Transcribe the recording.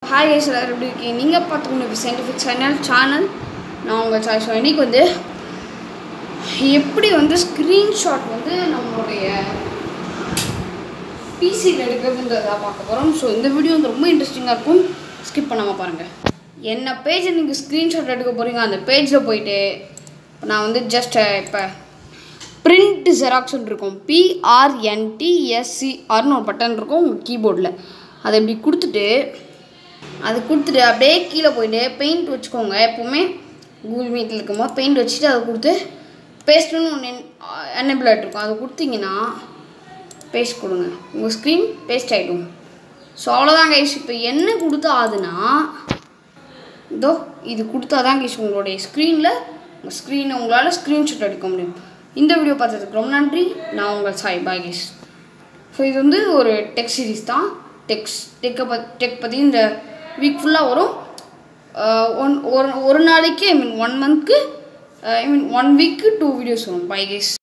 hi guys எல்லாரும் எப்படி இருக்கீங்க நீங்கள் பார்த்துக்கணும் சயின்டிஃபிக் சேனல் சேனல் நான் உங்கள் சாய்ஸ் இன்னைக்கு வந்து எப்படி வந்து ஸ்க்ரீன்ஷாட் வந்து நம்மளுடைய பிசியில் எடுக்கிறதுன்றதை பார்க்க போகிறோம் ஸோ இந்த வீடியோ வந்து ரொம்ப இன்ட்ரெஸ்டிங்காக இருக்கும் ஸ்கிப் பண்ணாமல் பாருங்கள் என்ன பேஜை நீங்கள் ஸ்க்ரீன்ஷாட் எடுக்க போகிறீங்க அந்த பேஜில் போயிட்டு இப்போ நான் வந்து ஜஸ்ட் இப்போ பிரிண்ட் ஜெராக்ஸ்னு இருக்கும் பிஆர்என்டிஎஸ்சிஆர்னு ஒரு பட்டன் இருக்கும் உங்கள் கீபோர்டில் அதை இப்படி கொடுத்துட்டு அது கொடுத்துட்டு அப்படியே கீழே போயிட்டு பெயிண்ட் வச்சுக்கோங்க எப்போவுமே கூகுள் மீட்டில் இருக்கும்போது பெயிண்ட் வச்சுட்டு அதை கொடுத்து பேஸ்ட்டுன்னு ஒன்று என்னபிள் ஆகிட்ருக்கும் அதை கொடுத்தீங்கன்னா பேஸ்ட் கொடுங்க உங்கள் ஸ்க்ரீன் பேஸ்ட் ஆகிடும் ஸோ அவ்வளோதான் கைஸ் இப்போ என்ன கொடுத்தா ஆகுதுன்னா இதோ இது கொடுத்தா தான் கைஸ் உங்களுடைய ஸ்க்ரீனில் உங்கள் ஸ்க்ரீனை உங்களால் ஸ்க்ரீன்ஷாட் எடுக்க முடியும் இந்த வீடியோ பார்த்ததுக்கு ரொம்ப நன்றி நான் உங்கள் சாய் பாய் கைஸ் ஸோ இது வந்து ஒரு டெக் சீரிஸ் தான் டெக்ஸ் டெக்கை பத் டெக் பற்றி இந்த வீக் ஃபுல்லாக வரும் அஹ் ஒன் ஒரு ஒரு நாளைக்கு ஐ மீன் ஒன் மந்த்க்கு ஐ மீன் ஒன் வீக்கு டூ வீடியோஸ் வரும் பை கைஸ்